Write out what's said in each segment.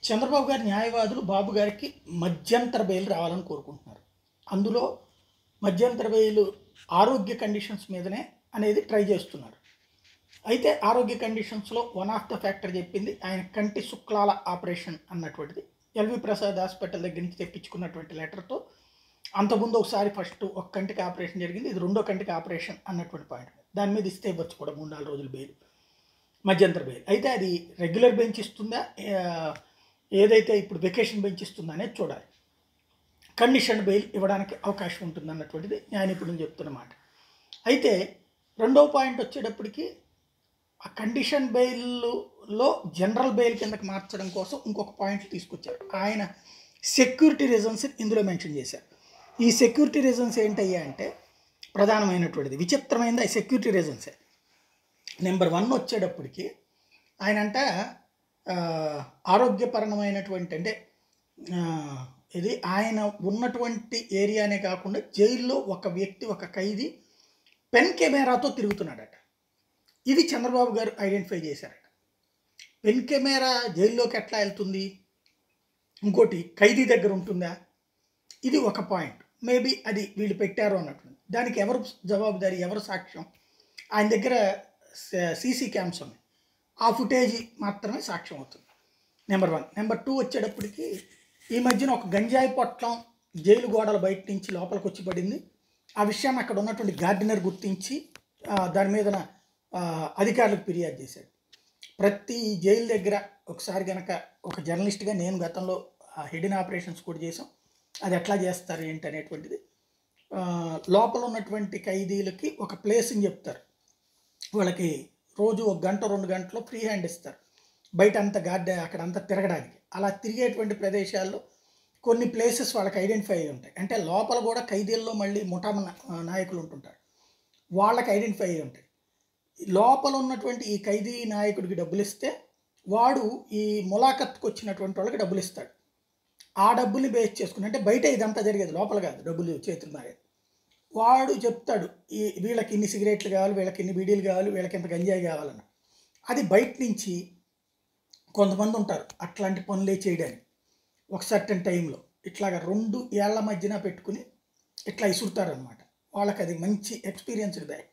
చంద్రబాబు గారి న్యాయవాదులు బాబు గారికి మధ్యంతర బెయిల్ రావాలని కోరుకుంటున్నారు అందులో మధ్యంతర బెయిల్ ఆరోగ్య కండిషన్స్ మీదనే అనేది ట్రై చేస్తున్నారు అయితే ఆరోగ్య కండిషన్స్లో వన్ ఆఫ్ ద ఫ్యాక్టర్ చెప్పింది ఆయన కంటి శుక్లాల ఆపరేషన్ అన్నటువంటిది ఎల్వి ప్రసాద్ హాస్పిటల్ దగ్గర నుంచి తెప్పించుకున్నటువంటి లెటర్తో అంతకుముందు ఒకసారి ఫస్ట్ ఒక కంటికి ఆపరేషన్ జరిగింది ఇది రెండో కంటికి ఆపరేషన్ అన్నటువంటి పాయింట్ దాని మీద ఇస్తే ఇవ్వచ్చు కూడా మూడు నాలుగు రోజులు బెయిల్ మధ్యంతర బెయిల్ అయితే అది రెగ్యులర్ బెంచ్ ఇస్తుందా ఆ, ఏదైతే ఇప్పుడు వెకేషన్ బెంచ్ ఇస్తుందా అనేది చూడాలి కండిషన్ బెయిల్ ఇవ్వడానికి అవకాశం ఉంటుంది అన్నటువంటిది న్యాయ నిపుణులు చెప్తున్నమాట అయితే రెండో పాయింట్ వచ్చేటప్పటికి ఆ కండిషన్ బెయిల్లో జనరల్ బెయిల్ కిందకి మార్చడం కోసం ఇంకొక పాయింట్ తీసుకొచ్చారు ఆయన సెక్యూరిటీ రీజన్స్ ఇందులో మెన్షన్ చేశారు ఈ సెక్యూరిటీ రీజన్స్ ఏంటయ్యా అంటే ప్రధానమైనటువంటిది విచిత్రమైనది ఆ సెక్యూరిటీ రీజన్సే నెంబర్ వన్ వచ్చేటప్పటికి ఆయన అంట ఆ, ఆరోగ్యపరమైనటువంటి అంటే ఆ, ఇది ఆయన ఉన్నటువంటి ఏరియానే కాకుండా జైల్లో ఒక వ్యక్తి ఒక ఖైదీ పెన్ కెమెరాతో తిరుగుతున్నాడట ఇది చంద్రబాబు గారు ఐడెంటిఫై చేశారట పెన్ కెమెరా జైల్లోకి ఎట్లా వెళ్తుంది ఇంకోటి ఖైదీ దగ్గర ఉంటుందా ఇది ఒక పాయింట్ మేబీ అది వీళ్ళు పెట్టారు అన్నట్టుంది దానికి ఎవరు జవాబుదారీ ఎవరు సాక్ష్యం ఆయన దగ్గర సీసీ క్యామ్స్ ఉన్నాయి ఆ ఫుటేజ్ మాత్రమే సాక్ష్యం అవుతుంది నెంబర్ వన్ నెంబర్ టూ వచ్చేటప్పటికి ఈ మధ్యన ఒక గంజాయి పొట్లం జైలు గోడల బయట నుంచి లోపలికి వచ్చి పడింది ఆ విషయాన్ని అక్కడ ఉన్నటువంటి గార్డెనర్ గుర్తించి ఆ, దాని మీద అధికారులకు ఫిర్యాదు చేశాడు ప్రతి జైలు దగ్గర ఒకసారి కనుక ఒక జర్నలిస్ట్గా నేను గతంలో హిడెన్ ఆపరేషన్స్ కూడా చేసాం అది ఎట్లా చేస్తారు ఏంటి అనేటువంటిది ఆ, లోపల ఉన్నటువంటి ఖైదీలకి ఒక ప్లేస్ని చెప్తారు వాళ్ళకి రోజు ఒక గంట రెండు గంటలు ఫ్రీ హ్యాండ్ ఇస్తారు బయట అంతా గార్డె అక్కడ అంతా తిరగడానికి అలా తిరిగేటువంటి ప్రదేశాల్లో కొన్ని ప్లేసెస్ వాళ్ళకి ఐడెంటిఫై అయి ఉంటాయి అంటే లోపల కూడా ఖైదీల్లో మళ్ళీ ముఠా నా- నాయకులు ఉంటుంటారు వాళ్ళకి ఐడెంటిఫై అయి ఉంటాయి లోపల ఉన్నటువంటి ఈ ఖైదీ నాయకుడికి డబ్బులు ఇస్తే వాడు ఈ ములాఖత్కు వచ్చినటువంటి వాళ్ళకి డబ్బులు ఇస్తాడు ఆ డబ్బుల్ని బేస్ చేసుకుని అంటే బయట ఇదంతా జరిగేది లోపల కాదు డబ్బులు చేతులు మారేది వాడు చెప్తాడు ఈ వీళ్ళకి ఇన్ని సిగరెట్లు కావాలి వీళ్ళకి ఇన్ని బీడీలు కావాలి వీళ్ళకి ఇంత గంజాయి కావాలన్న అది బయట నుంచి కొంతమంది ఉంటారు అట్లాంటి పనులే చేయడానికి ఒక సర్టన్ టైంలో ఇట్లాగా రెండు ఏళ్ల మధ్యన పెట్టుకుని ఇట్లా ఇసురుతారనమాట వాళ్ళకి అది మంచి ఎక్స్పీరియన్స్డ్ బ్యాగ్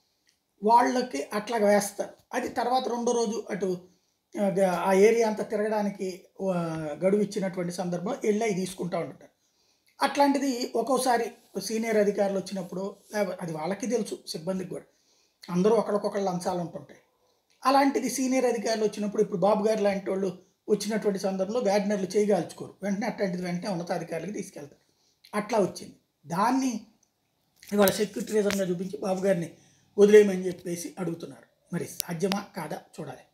వాళ్ళకి అట్లా వేస్తారు అది తర్వాత రెండో రోజు అటు ఆ, గ- ఆ ఏరియా అంతా తిరగడానికి ఆ, గడువు ఇచ్చినటువంటి సందర్భంలో వెళ్ళి అవి తీసుకుంటూ ఉంటారు అట్లాంటిది ఒక్కోసారి సీనియర్ అధికారులు వచ్చినప్పుడు లేవ- అది వాళ్ళకి తెలుసు సిబ్బందికి కూడా అందరూ ఒకరికొకరు లంచాలు ఉంటుంటాయి అలాంటిది సీనియర్ అధికారులు వచ్చినప్పుడు ఇప్పుడు బాబు గారు లాంటి వాళ్ళు వచ్చినటువంటి సందర్భంలో గార్డినర్లు చేయగాల్చుకోరు వెంటనే అట్లాంటిది వెంటనే ఉన్నతాధికారులకు తీసుకెళ్తారు అట్లా వచ్చింది దాన్ని ఇవాళ సెక్యూరిటీ రీజన్గా చూపించి బాబు గారిని వదిలేయమని చెప్పేసి అడుగుతున్నారు మరి సాధ్యమా కాదా చూడాలి